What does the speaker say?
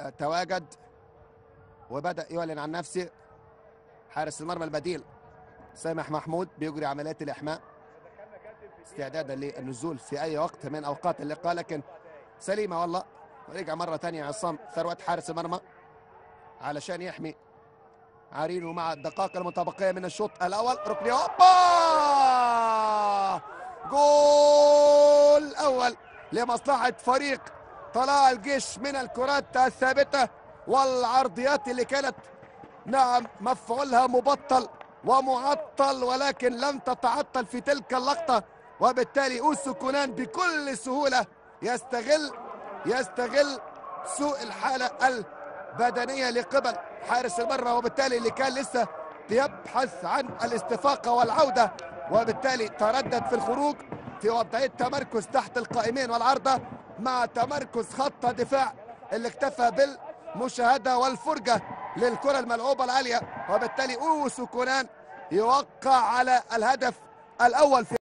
تواجد وبدأ يعلن عن نفسه حارس المرمى البديل سامح محمود بيجري عمليات الإحماء استعدادا للنزول في أي وقت من أوقات اللقاء لكن سليمة والله ورجع مرة تانية عصام ثروت حارس المرمى علشان يحمي عرينه مع الدقائق المتبقية من الشوط الأول ركني هوبا جول أول لمصلحة فريق طلائع الجيش من الكرات الثابتة والعرضيات اللي كانت نعم مفعولها مبطل ومعطل ولكن لم تتعطل في تلك اللقطة وبالتالي أوسو كونان بكل سهولة يستغل يستغل سوء الحالة البدنية لقبل حارس المرمى وبالتالي اللي كان لسه بيبحث عن الاستفاقة والعودة وبالتالي تردد في الخروج في وضعية تمركز تحت القائمين والعارضة مع تمركز خط دفاع اللي اكتفى بالمشاهدة والفرجة للكرة الملعوبة العالية وبالتالي أوسو كونان يوقع على الهدف الأول في